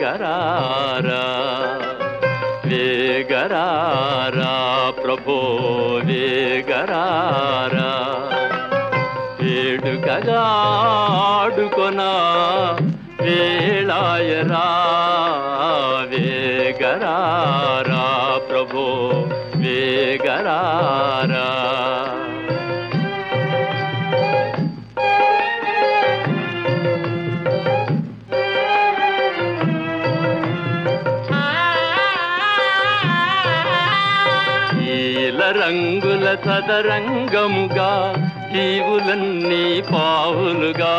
వేగరారా వేగరారా ప్రభో వేగరారా వేడుకగా ఆడుకొనా వేళాయరా వేగరారా ప్రభో వేగరారా నీల రంగుల సదరంగముగా జీవులన్నీ పావులుగా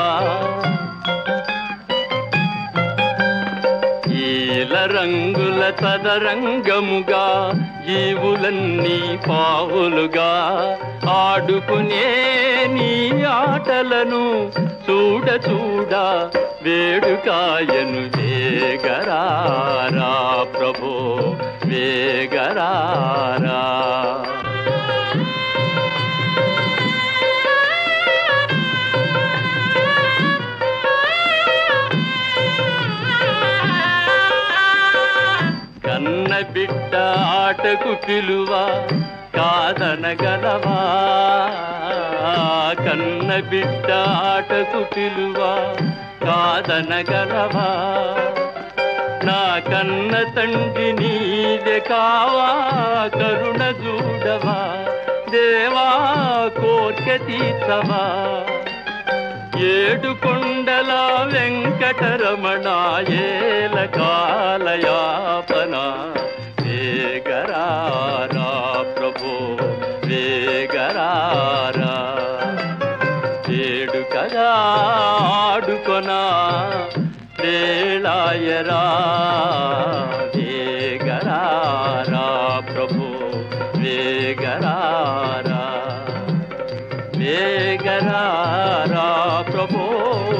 ఈల రంగుల సదరంగముగా జీవులన్నీ పావులుగా ఆడుకునే నీ ఆటలను చూడ చూడ వేడుకాయను వేగరారా ప్రభో వేగరారా కన్న బిడ్డ ఆటకు పిలువ కాదనగలవా కన్న బిడ్డ ఆటకు పిలువ కాదనగలవా నా కన్న తండ్రి నీవే కావా కరుణ చూడవా దేవా కోర్కె తీర్చవా ఏడు కొండల వెంకటరమణ ఏల కాలయాపన వేగరారా ప్రభో వేగరారా ఏడు కదా ఆడుకొనా వేళాయరా వేగరారా ప్రభో వేగరారా వేగరారా ప్రభో